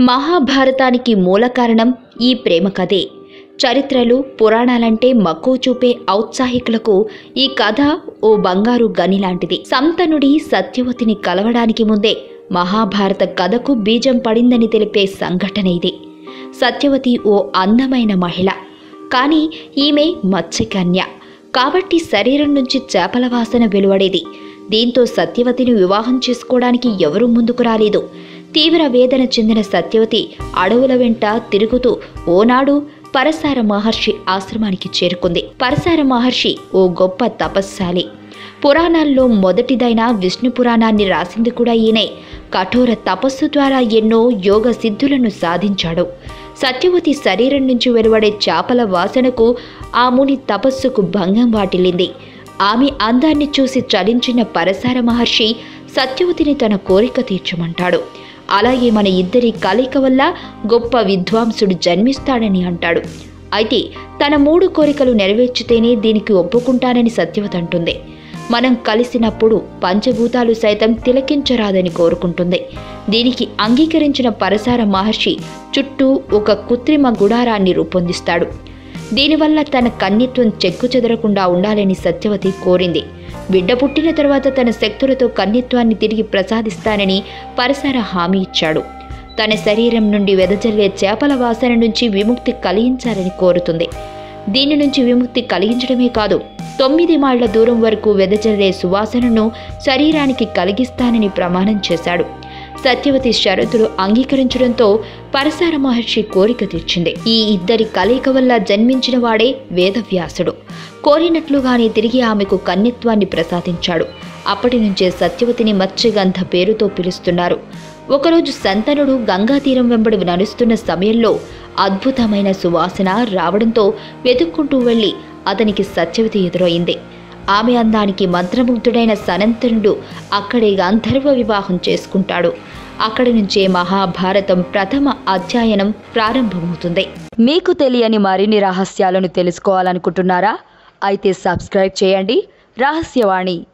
మహాభారతానికి మూల కారణం ఈ ప్రేమ కథే చరిత్రలు పురాణాలంటే మక్కువ చూపే ఔత్సాహికులకు ఈ కథ ఓ బంగారు గని లాంటిది సంతనుడి సత్యవతిని కలవడానికి ముందే మహాభారత కథకు బీజం పడిందని తెలిపే సంఘటన ఇది సత్యవతి ఓ అందమైన మహిళ కానీ ఈమె మత్స్యకన్య కాబట్టి శరీరం నుంచి చేపల వాసన వెలువడేది దీంతో సత్యవతిని వివాహం చేసుకోవడానికి ఎవరూ ముందుకు రాలేదు తీవ్ర వేదన చెందిన సత్యవతి అడవుల వెంట తిరుగుతూ ఓనాడు పరసార మహర్షి ఆశ్రమానికి చేరుకుంది పరసార మహర్షి ఓ గొప్ప తపస్శాలి పురాణాల్లో మొదటిదైన విష్ణు పురాణాన్ని రాసింది కూడా ఈయనే కఠోర తపస్సు ద్వారా ఎన్నో యోగ సిద్ధులను సాధించాడు సత్యవతి శరీరం నుంచి వెలువడే చేపల వాసనకు ఆ ముని తపస్సుకు భంగం వాటిల్లింది ఆమె అందాన్ని చూసి చలించిన పరసార మహర్షి సత్యవతిని తన కోరిక తీర్చమంటాడు అలాగే మన ఇద్దరి కలయిక వల్ల గొప్ప విద్వాంసుడు జన్మిస్తాడని అంటాడు అయితే తన మూడు కోరికలు నెరవేర్చితేనే దీనికి ఒప్పుకుంటానని సత్యవతి అంటుంది మనం కలిసినప్పుడు పంచభూతాలు సైతం తిలకించరాదని కోరుకుంటుంది దీనికి అంగీకరించిన పరసార మహర్షి చుట్టూ ఒక కృత్రిమ గుడారాన్ని రూపొందిస్తాడు దీనివల్ల తన కన్యత్వం చెక్కు చెదరకుండా ఉండాలని సత్యవతి కోరింది బిడ్డ పుట్టిన తర్వాత తన శక్తులతో కన్యత్వాన్ని తిరిగి ప్రసాదిస్తానని పరసార హామీ ఇచ్చాడు తన శరీరం నుండి వెదజల్లే చేపల వాసన నుంచి విముక్తి కలిగించాలని కోరుతుంది దీని నుంచి విముక్తి కలిగించడమే కాదు తొమ్మిది మైళ్ళ దూరం వరకు వెదజల్లే సువాసనను శరీరానికి కలిగిస్తానని ప్రమాణం చేశాడు సత్యవతి షరతులు అంగీకరించడంతో పరసార మహర్షి కోరిక తీర్చింది ఈ ఇద్దరి కలయిక వల్ల జన్మించిన వాడే వేదవ్యాసుడు కోరినట్లుగానే తిరిగి ఆమెకు కన్యత్వాన్ని ప్రసాదించాడు అప్పటి నుంచే సత్యవతిని మత్స్యగంధ పేరుతో పిలుస్తున్నారు ఒకరోజు సంతనుడు గంగా తీరం వెంబడి నడుస్తున్న సమయంలో అద్భుతమైన సువాసన రావడంతో వెతుక్కుంటూ వెళ్ళి అతనికి సత్యవతి ఎదురైంది ఆమె అందానికి మంత్రముగ్ధుడైన సనంతనుడు అక్కడే గంధర్వ వివాహం చేసుకుంటాడు అక్కడి నుంచే మహాభారతం ప్రథమ అధ్యయనం ప్రారంభమవుతుంది మీకు తెలియని మరిన్ని రహస్యాలను తెలుసుకోవాలనుకుంటున్నారా అయితే సబ్స్క్రైబ్ చేయండి రహస్యవాణి